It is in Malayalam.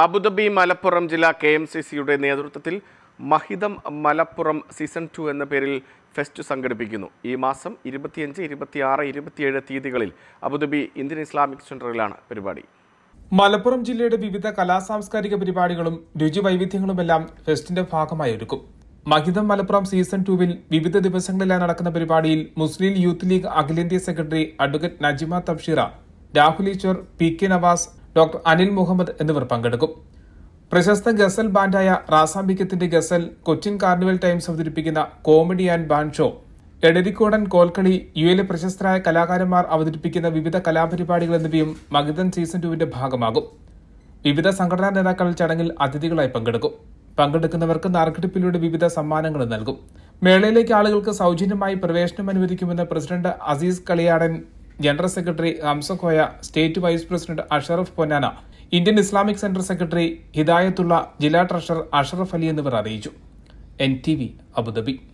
അബുദാബി മലപ്പുറം ജില്ലാ കെ എം സി സിയുടെ നേതൃത്വത്തിൽ മഹിതം മലപ്പുറം സീസൺ ടു എന്ന പേരിൽ ഫെസ്റ്റ് സംഘടിപ്പിക്കുന്നു ഈ മാസം ഇരുപത്തിയഞ്ച് ഇരുപത്തിയാറ് ഇരുപത്തിയേഴ് തീയതികളിൽ അബുദാബി ഇന്ത്യൻ ഇസ്ലാമിക് സെന്ററിലാണ് പരിപാടി മലപ്പുറം ജില്ലയുടെ വിവിധ കലാസാംസ്കാരിക പരിപാടികളും രുചിവൈവിധ്യങ്ങളുമെല്ലാം ഫെസ്റ്റിന്റെ ഭാഗമായി ഒരുക്കും മഹിതം മലപ്പുറം സീസൺ ടൂവിൽ വിവിധ ദിവസങ്ങളിലായി നടക്കുന്ന പരിപാടിയിൽ മുസ്ലിം യൂത്ത് ലീഗ് അഖിലേന്ത്യാ secretary advocate Najma Thabsheera Rahul Eashwar P K Navas doctor Anil Muhammad എന്നിവർ പങ്കെടുക്കും പ്രശസ്ത ഗസൽ ബാൻഡായ റാസാംബിക്കത്തിന്റെ ഗസൽ കൊച്ചിൻ കാർണിവൽ ടൈംസ് അവതരിപ്പിക്കുന്ന കോമഡി ആൻഡ് ബാൻഡ് ഷോ എടരിക്കോടൻ കോൽക്കളി യു എയിലെ പ്രശസ്തരായ കലാകാരന്മാർ അവതരിപ്പിക്കുന്ന വിവിധ കലാപരിപാടികൾ എന്നിവയും മഹിതൻ സീസൺ ടുവിന്റെ ഭാഗമാകും വിവിധ സംഘടനാ നേതാക്കൾ ചടങ്ങിൽ അതിഥികളായി പങ്കെടുക്കും പങ്കെടുക്കുന്നവർക്ക് നറുക്കെടുപ്പിലൂടെ വിവിധ സമ്മാനങ്ങൾ നൽകും മേളയിലേക്ക് ആളുകൾക്ക് സൗജന്യമായി പ്രവേശനം അനുവദിക്കുമെന്ന് president Azeez Kaliyadan general secretary Hamsakoya state vice president Ashraf Ponnana Indian Islamic centre secretary Hidayathulla ജില്ലാ ട്രഷറർ അഷറഫ് അലി എന്നിവർ അറിയിച്ചു എൻ ടി വി അബുദാബി